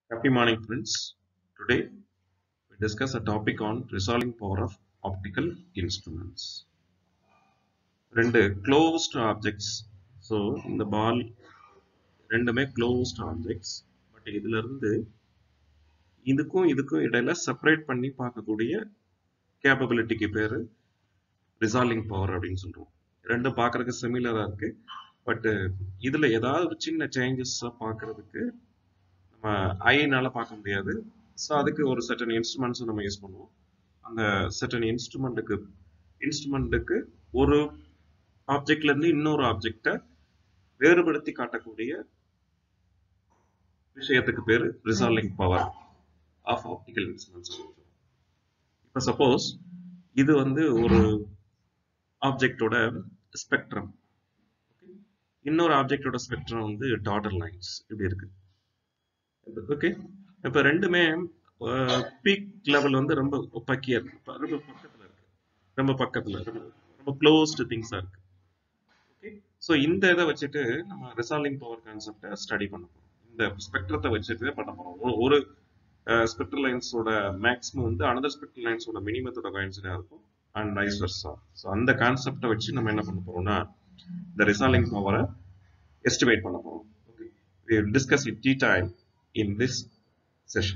Happy morning, friends. Today we discuss a topic on resolving power of optical instruments. ரெண்டு closed objects. So இந்த பால் ரெண்டுமே closed objects. But இதுல இருந்து இதுக்கும் இதுக்கும் இடையில செப்பரேட் பண்ணி பார்க்கக்கூடிய கேப்பபிலிட்டிக்கு பேரு ரிசால்விங் பவர் அப்படின்னு சொல்றோம் ரெண்டும் பார்க்கறதுக்கு சிமிலரா இருக்கு பட் இதுல ஏதாவது ஒரு சின்ன சேஞ்சஸ் பார்க்கறதுக்கு நம்ம ஐனால பார்க்க முடியாது ஸோ அதுக்கு ஒரு செட்டன் இன்ஸ்ட்ருமெண்ட்ஸ் நம்ம யூஸ் பண்ணுவோம் அந்த செட்டன் இன்ஸ்ட்ருமெண்ட்டுக்கு இன்ஸ்ட்ருமெண்ட்டுக்கு ஒரு ஆப்ஜெக்ட்ல இருந்து இன்னொரு ஆப்ஜெக்டை வேறுபடுத்தி காட்டக்கூடிய விஷயத்துக்கு பேரு resolving power of optical instruments இப்போ சப்போஸ் இது வந்து ஒரு ஆப்ஜெக்டோட ஸ்பெக்ட்ரம் இன்னொரு ஆப்ஜெக்டோட ஸ்பெக்ட்ரம் வந்து டாட்டர் லைன்ஸ் இப்படி இருக்கு ஓகே இப்போ ரெண்டுமே பீக் லெவல் வந்து ரொம்ப பக்கியா இருக்கு ரொம்ப பக்கத்துல இருக்கு ரொம்ப பக்கத்துல ரொம்ப ரொம்ப க்ளோஸ்டு திங்ஸா இருக்கு ஓகே ஸோ இந்த இதை வச்சுட்டு நம்ம ரிசால்விங் பவர் கான்செப்டை ஸ்டடி பண்ண போறோம் இந்த ஸ்பெக்ட்ரத்தை வச்சுட்டு பண்ண போறோம் ஒரு ஸ்பெக்ட்ரல் லைன்ஸோட மேக்ஸிமம் வந்து அனதர் ஸ்பெக்ட்ரல் லைன்ஸோட மினிமத்தோட காயின்ஸாக இருக்கும் அண்ட் வைஸ் வெர்சா ஸோ அந்த கான்செப்டை வச்சு நம்ம என்ன பண்ண போறோம்னா இந்த ரிசால்விங் பவரை எஸ்டிமேட் பண்ண போறோம் okay we will discuss in detail in this session.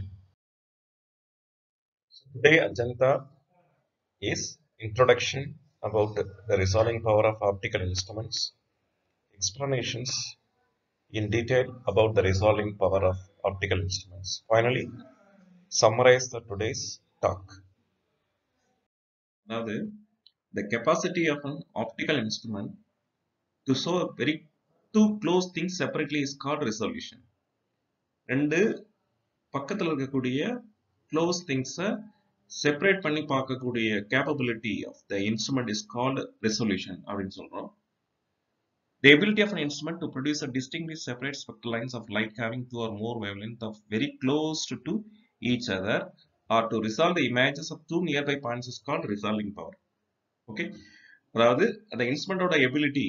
So today agenda is introduction about the, the resolving power of optical instruments, explanations in detail about the resolving power of optical instruments. Finally, summarize the today's talk. அதாவது the capacity of an optical instrument to show a very two close things separately is called resolution. ரெண்டு பக்கத்தில் இருக்கக்கூடிய close திங்ஸை separate பண்ணி பார்க்கக்கூடிய capability of the instrument is called resolution அப்படின்னு சொல்றோம் The ability of an instrument to produce a distinctly separate spectral lines of light having two or more wavelength of very close to, to each other or to resolve the images of two nearby points is called resolving power. Okay? அதாவது அந்த இன்ஸ்ட்ருமெண்டோட ability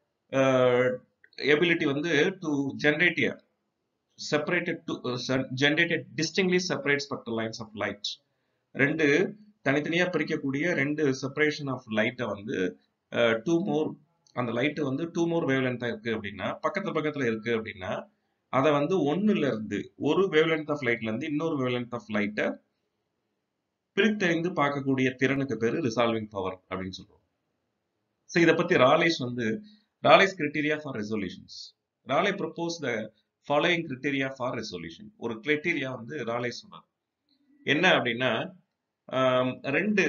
ability வந்து to generate separated to uh, generated distinctly separate spectral lines of light ரெண்டு தனித்தனியா பிரிக்கக்கூடிய ரெண்டு separation of லைட்டை வந்து டூ மோர் அந்த லைட்டு வந்து டூ மோர் வேவ் லென்த்தா இருக்கு அப்படின்னா பக்கத்துல பக்கத்துல இருக்கு அப்படின்னா அதை வந்து ஒன்னுல இருந்து ஒரு வேவ் லென்த் ஆஃப் லைட்ல இருந்து இன்னொரு வேவ் லென்த் ஆஃப் லைட்டை பிரித்தறிந்து பார்க்கக்கூடிய திறனுக்கு பேரு ரிசால்விங் பவர் அப்படின்னு சொல்றோம் ஸோ இதை பத்தி ராலேஸ் வந்து Rayleigh's criteria for resolutions Rayleigh propose the following criteria for resolution ஒரு கிரிட்டீரியா வந்து ராலே சொன்னார் என்ன அப்படின்னா ரெண்டு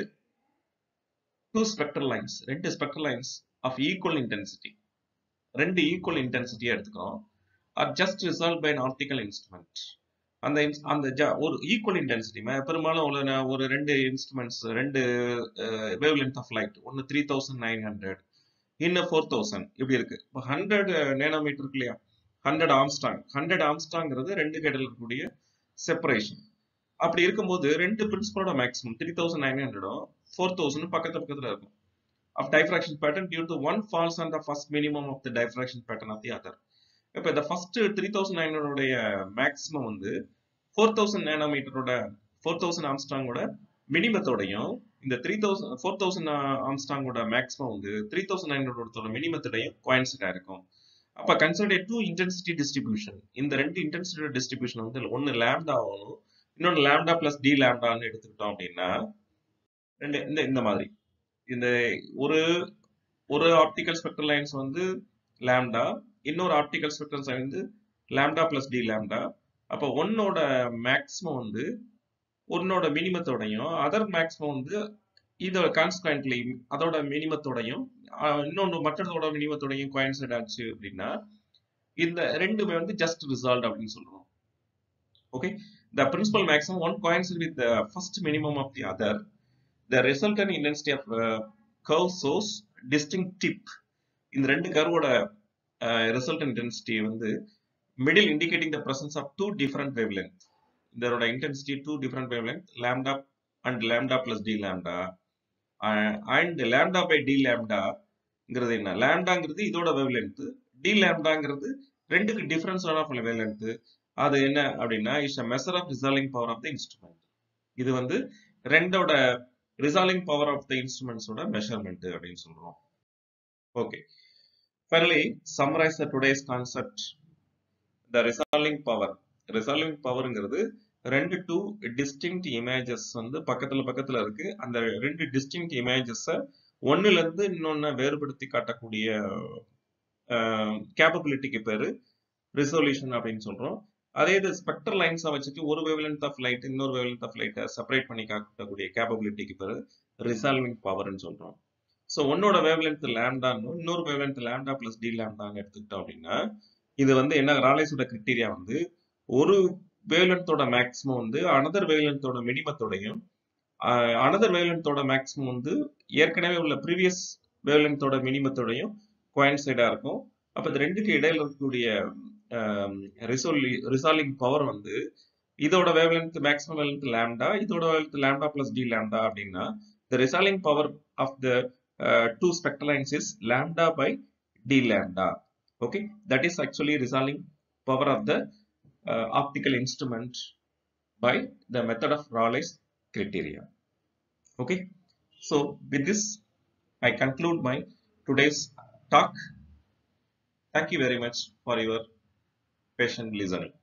டூ ஸ்பெக்ட்ரல் லைன்ஸ் ரெண்டு spectral lines of equal intensity ரெண்டு ஈக்குவல் இன்டென்சிட்டியா எடுத்துக்கிறோம் are just resolve by optical instrument அந்த அந்த ஒரு ஈக்குவல் இன்டென்சிட்டி பெரும்பாலும் ஒரு ரெண்டு இன்ஸ்ட்ருமெண்ட்ஸ் ரெண்டு வேவ் லென்த் ஆஃப் லைட் ஒன்று த்ரீ தௌசண்ட் நைன் ஹண்ட்ரட் இன்னும் ஃபோர் தௌசண்ட் இப்படி இருக்கு இப்போ ஹண்ட்ரட் நேனோமீட்டர் இருக்கு இல்லையா ஹண்ட்ரட் ஆம்ஸ்டாங் ஹண்ட்ரட் ஆம்ஸ்டாங்கிறது ரெண்டு கேடல் இருக்கக்கூடிய செப்பரேஷன் அப்படி இருக்கும்போது ரெண்டு பிரின்சிபலோட மேக்ஸிமம் த்ரீ தௌசண்ட் நைன் ஹண்ட்ரடும் ஃபோர் தௌசண்ட் பக்கத்து பக்கத்துல இருக்கும் of diffraction pattern due to one falls on the first minimum of the diffraction pattern of the other இப்போ இந்த ஃபர்ஸ்ட் த்ரீ தௌசண்ட் நைன் ஹண்ட்ரடோடைய மேக்ஸிமம் வந்து ஃபோர் தௌசண்ட் நேனோமீட்டரோட four thousand ஆம்ஸ்டாங்கோட மினிமத்தோடையும் இந்த த்ரீ தௌசண்ட் ஃபோர் தௌசண்ட் ஆம்ஸ்டாங்கோட maximum வந்து த்ரீ தௌசண்ட் நைன் ஹண்ட்ரடோட மினிமத்தோடையும் குவான்சிட்டா இருக்கும் அப்ப கன்சிடர் டூ இன்டென்சிட்டி டிஸ்ட்ரிபியூஷன் இந்த ரெண்டு இன்டென்சிட்டி டிஸ்ட்ரிபியூஷன் வந்து ஒன்னு லேம்டா ஆகணும் இன்னொன்று லேம்டா பிளஸ் டி லேம்டான்னு எடுத்துக்கிட்டோம் அப்படின்னா ரெண்டு இந்த இந்த மாதிரி இந்த ஒரு ஒரு ஆப்டிக்கல் ஸ்பெக்ட்ரல் லைன்ஸ் வந்து லேம்டா இன்னொரு ஆப்டிக்கல் ஸ்பெக்ட்ரல் லைன் வந்து லேம்டா பிளஸ் டி லேம்டா அப்போ ஒன்னோட மேக்ஸிமம் வந்து ஒன்னோட மினிமத்தோடையும் அதர் மேக்ஸிமம் வந்து இதோட கான்ஸ்டன்ட்லி அதோட மினிமத்தோடையும் இன்னொன்று மற்றதோட மினிமத்தோடையும் கோயின்சைட் ஆச்சு அப்படின்னா இந்த ரெண்டுமே வந்து ஜஸ்ட் ரிசால்ட் அப்படின்னு சொல்றோம் okay the principal maximum one coincide with first minimum of the other the resultant intensity of curve சோர்ஸ் டிஸ்டிங் டிப் இந்த ரெண்டு கர்வோட ரிசல்டன் இன்டென்சிட்டி வந்து middle indicating the presence of two different wavelength இதோட intensity two different wavelength lambda and lambda plus d lambda and lambda by d லேம்டாங்கிறது என்ன லேம்டாங்கிறது இதோட வேவ் லென்த் டி லேம்டாங்கிறது ரெண்டுக்கு டிஃபரன்ஸ் ஆஃப் வேவ் லென்த் அது என்ன அப்படின்னா is a measure of resolving power of the instrument இது வந்து ரெண்டோட ரிசால்விங் பவர் ஆஃப் த இன்ஸ்ட்ருமெண்ட்ஸோட மெஷர்மெண்ட் அப்படின்னு சொல்றோம் okay finally summarize the today's concept the resolving power ரிசால்விங் பவர்ங்கிறது ரெண்டு டூ டிஸ்டிங்க்ட் இமேஜஸ் வந்து பக்கத்துல பக்கத்துல இருக்கு அந்த ரெண்டு டிஸ்டிங்க்ட் இமேஜஸ ஒன்னுல இருந்து இன்னொன்னு வேறுபடுத்தி காட்டக்கூடிய கேப்பபிலிட்டிக்கு பேரு ரிசொல்யூஷன் அப்படின்னு சொல்றோம் அதே இது ஸ்பெக்ட்ரல் லைன்ஸை வச்சுட்டு ஒரு வேவ்லென்த் ஆஃப் லைட் இன்னொரு வேவ்லென்த் ஆஃப் லைட்டை செப்பரேட் பண்ணி காட்டக்கூடிய கேப்பபிலிட்டிக்கு பேரு ரிசால்விங் பவர்னு சொல்றோம் ஸோ ஒன்னோட வேவ்லென்த் லேம்டான்னு இன்னொரு வேவ்லென்த் லேம்டா பிளஸ் டி லேம்டான்னு எடுத்துக்கிட்டோம் அப்படின்னா இது வந்து என்ன ராலேஸோட கிரிட்டீரியா வந்து ஒரு வேவ்லென்த்தோட மேக்ஸிமம் வந்து அனதர் வேவ்லென்த்தோட மினிமத்தோடையும் அனதர் வேவ்லென்த்தோட மேக்ஸிமம் வந்து ஏற்கனவே உள்ள ப்ரீவியஸ் வேவ்லென்த்தோட மினிமத்தோடையும் கோயின்சைடா இருக்கும் அப்ப இது ரெண்டுக்கு இடையில இருக்கக்கூடிய ரிசோலி ரிசால்விங் பவர் வந்து இதோட வேவ்லென்த் மேக்ஸிமம் வேவ்லென்த் லேம்டா இதோட wavelength lambda plus d lambda அப்படின்னா the resolving power of the two spectral lines is lambda by d lambda okay that is actually resolving power of the uh, optical instrument by the method of Raleigh's criteria okay so with this I conclude my today's talk thank you very much for your patient listening